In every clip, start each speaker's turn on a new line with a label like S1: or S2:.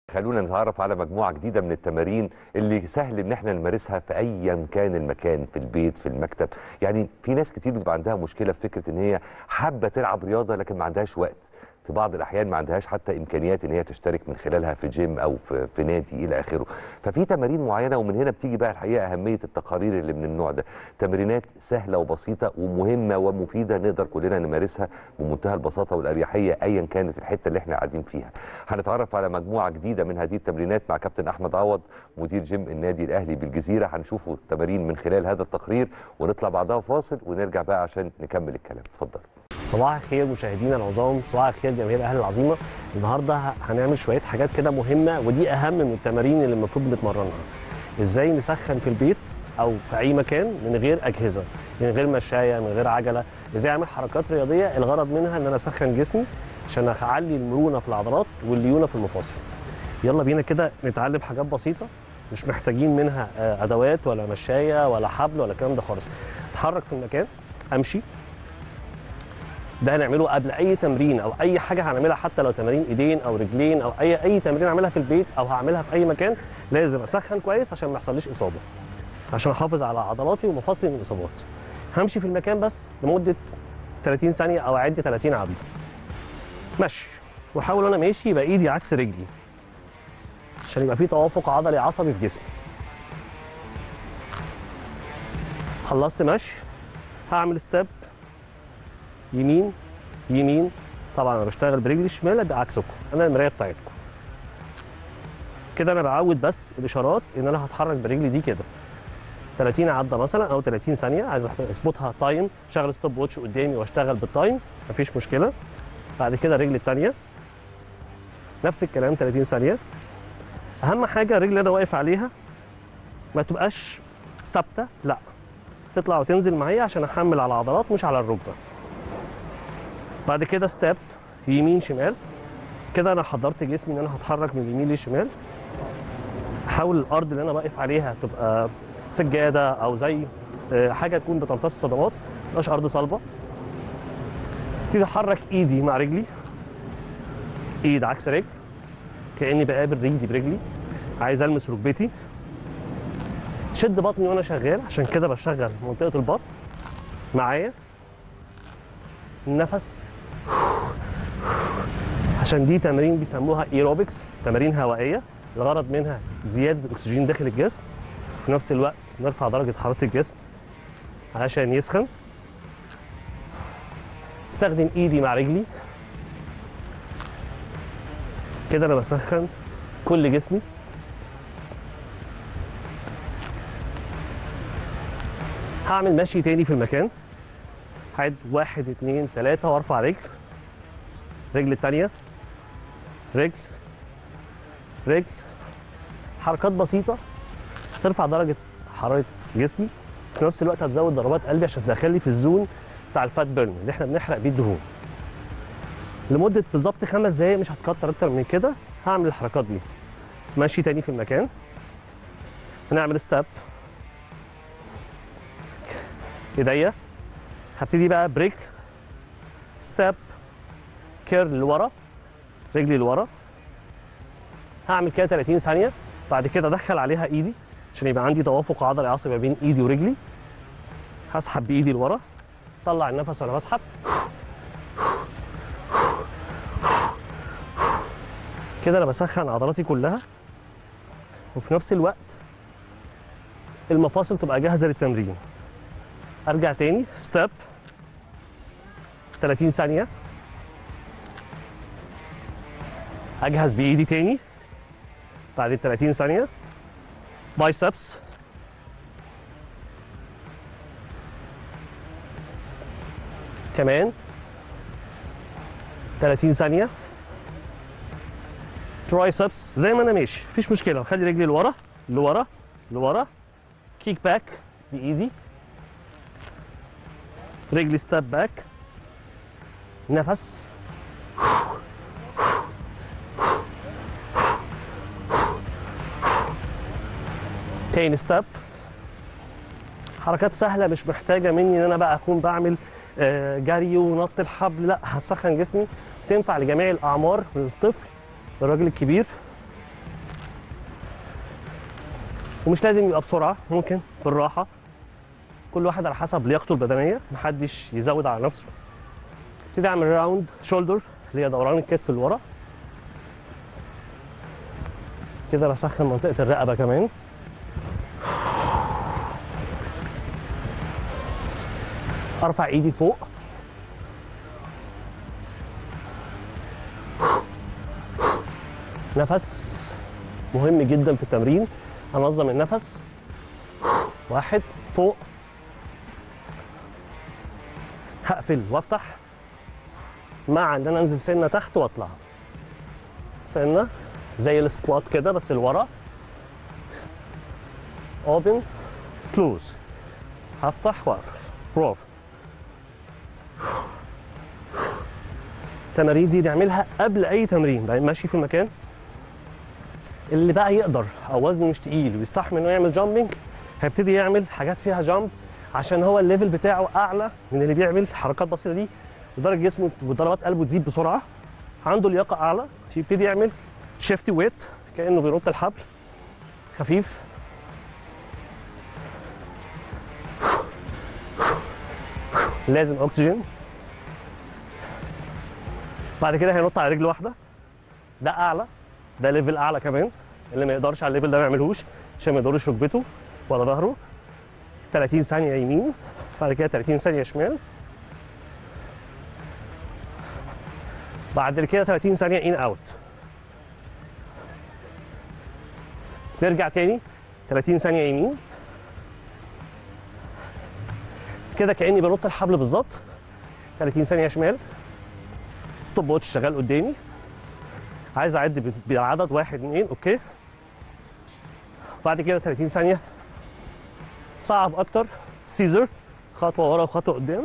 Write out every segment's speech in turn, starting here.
S1: خلونا نتعرف على مجموعة جديدة من التمارين اللي سهل ان احنا نمارسها في ايا كان المكان في البيت في المكتب يعني في ناس كتير بيبقى عندها مشكلة في فكرة ان هي حابة تلعب رياضة لكن ما عندهاش وقت في بعض الاحيان ما عندهاش حتى امكانيات ان هي تشترك من خلالها في جيم او في, في نادي الى اخره ففي تمارين معينه ومن هنا بتيجي بقى الحقيقه اهميه التقارير اللي من النوع ده تمرينات سهله وبسيطه ومهمه ومفيده نقدر كلنا نمارسها بمنتهى البساطه والاريحيه ايا كانت الحته اللي احنا قاعدين فيها هنتعرف على مجموعه جديده من هذه التمرينات مع كابتن احمد عوض مدير جيم النادي الاهلي بالجزيره هنشوفوا التمارين من خلال هذا التقرير ونطلع بعدها فاصل ونرجع بقى عشان نكمل الكلام اتفضل
S2: صباح الخير مشاهدينا العظام صباح الخير جماهير الاهلي العظيمه النهارده هنعمل شويه حاجات كده مهمه ودي اهم من التمارين اللي المفروض بنتمرنها ازاي نسخن في البيت او في اي مكان من غير اجهزه من غير مشايه من غير عجله ازاي اعمل حركات رياضيه الغرض منها ان انا اسخن جسمي عشان اعلي المرونه في العضلات والليونه في المفاصل يلا بينا كده نتعلم حاجات بسيطه مش محتاجين منها ادوات ولا مشايه ولا حبل ولا الكلام ده خالص اتحرك في المكان امشي ده هنعمله قبل اي تمرين او اي حاجه هنعملها حتى لو تمارين ايدين او رجلين او اي اي تمرين اعملها في البيت او هعملها في اي مكان لازم اسخن كويس عشان ما يحصليش اصابه عشان احافظ على عضلاتي ومفاصلي من الاصابات همشي في المكان بس لمده 30 ثانيه او اعد 30 عد مشي واحاول وانا ماشي يبقى ايدي عكس رجلي عشان يبقى في توافق عضلي عصبي في جسمي خلصت مشي هعمل ستيب يمين يمين طبعا انا بشتغل برجلي الشمال بعكسكم انا المرايه بتاعتكم كده انا بعود بس الاشارات ان انا هتحرك برجلي دي كده 30 عده مثلا او 30 ثانيه عايز اظبطها تايم شغل ستوب واتش قدامي واشتغل بالتايم مفيش مشكله بعد كده الرجل الثانيه نفس الكلام 30 ثانيه اهم حاجه الرجل اللي انا واقف عليها ما تبقاش ثابته لا تطلع وتنزل معايا عشان احمل على العضلات مش على الركبه بعد كده ستيب يمين شمال كده انا حضرت جسمي ان انا هتحرك من اليمين للشمال احاول الارض اللي انا واقف عليها تبقى سجاده او زي حاجه تكون بتمتص الصدمات مش ارض صلبه ابتدي احرك ايدي مع رجلي ايد عكس رجل كاني بقابل رجلي برجلي عايز المس ركبتي شد بطني وانا شغال عشان كده بشغل منطقه البطن معايا النفس عشان دي تمارين بيسموها ايروبكس تمارين هوائيه الغرض منها زياده الاكسجين داخل الجسم في نفس الوقت نرفع درجه حراره الجسم عشان يسخن استخدم ايدي مع رجلي كده انا بسخن كل جسمي هعمل مشي تاني في المكان هعد واحد اتنين تلاتة وارفع رجل رجل التانية رجل رجل حركات بسيطة ترفع درجة حرارة جسمي في نفس الوقت هتزود ضربات قلبي عشان تدخلي في الزون بتاع الفات بيرن اللي احنا بنحرق بيه الدهون لمدة بالظبط خمس دقايق مش هتكتر أكتر من كده هعمل الحركات دي ماشي تاني في المكان هنعمل ستاب ايديا هبتدي بقى بريك ستيب كيرل لورا رجلي لورا هعمل كده 30 ثانيه بعد كده ادخل عليها ايدي عشان يبقى عندي توافق عضلي عصبي ما بين ايدي ورجلي هسحب بايدي لورا طلع النفس وانا بسحب كده انا بسخن عضلاتي كلها وفي نفس الوقت المفاصل تبقى جاهزه للتمرين ارجع تاني ستيب 30 ثانيه اجهز بايدي تاني بعد ال 30 ثانيه بايسبس كمان 30 ثانيه ترايسبس زي ما انا ماشي مفيش مشكله خلي رجلي لورا لورا لورا كيك باك بايدي رجلي ستاب باك نفس تاني ستاب حركات سهله مش محتاجه مني ان انا بقى اكون بعمل آه، جري ونط الحبل لا هتسخن جسمي تنفع لجميع الاعمار من الطفل للراجل الكبير ومش لازم يبقى بسرعه ممكن بالراحه كل واحد على حسب لياقته البدنيه محدش يزود على نفسه ابتدي اعمل راوند شولدر اللي هي دوران الكتف لورا كده بسخن منطقه الرقبه كمان ارفع ايدي فوق نفس مهم جدا في التمرين انظم النفس واحد فوق هقفل وافتح مع ان انا انزل سنه تحت واطلع سنه زي السكوات كده بس لورا اوبن كلوز هفتح واقفل برافو التمارين دي نعملها قبل اي تمرين بقى ماشي في المكان اللي بقى يقدر او وزنه مش تقيل ويستحمل انه يعمل جامبنج هيبتدي يعمل حاجات فيها جامب عشان هو الليفل بتاعه اعلى من اللي بيعمل حركات بسيطه دي ودرجه جسمه وضربات قلبه تزيد بسرعه عنده لياقه اعلى يبتدي يعمل شيفتي ويت كانه بينط الحبل خفيف لازم اكسجين بعد كده هينط على رجل واحده ده اعلى ده ليفل اعلى كمان اللي ما يقدرش على الليفل ده ما يعملهوش عشان ما يضرش ركبته ولا ظهره 30 ثانيه يمين بعد كده 30 ثانيه شمال بعد كده 30 ثانيه ان اوت نرجع تاني 30 ثانيه يمين كده كاني بنط الحبل بالظبط 30 ثانيه شمال ستوب واتش شغال قدامي عايز اعد ب- بالعدد واحد اثنين اوكي بعد كده 30 ثانيه صعب اكتر سيزر خطوه ورا وخطوه قدام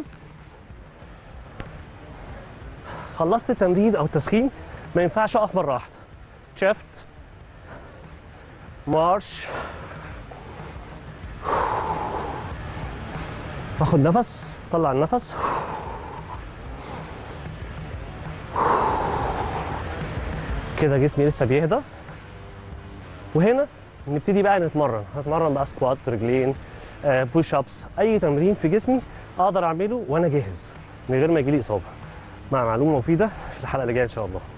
S2: خلصت التمرين او التسخين ما ينفعش اقف مره واحده شفت مارش باخد نفس طلع النفس كده جسمي لسه بيهدى وهنا نبتدي بقى نتمرن هتمرن بقى سكوات رجلين بوش ابس اي تمرين في جسمي اقدر اعمله وانا جاهز من غير ما يجيلي اصابه مع معلومه مفيده في الحلقه اللي جايه ان شاء الله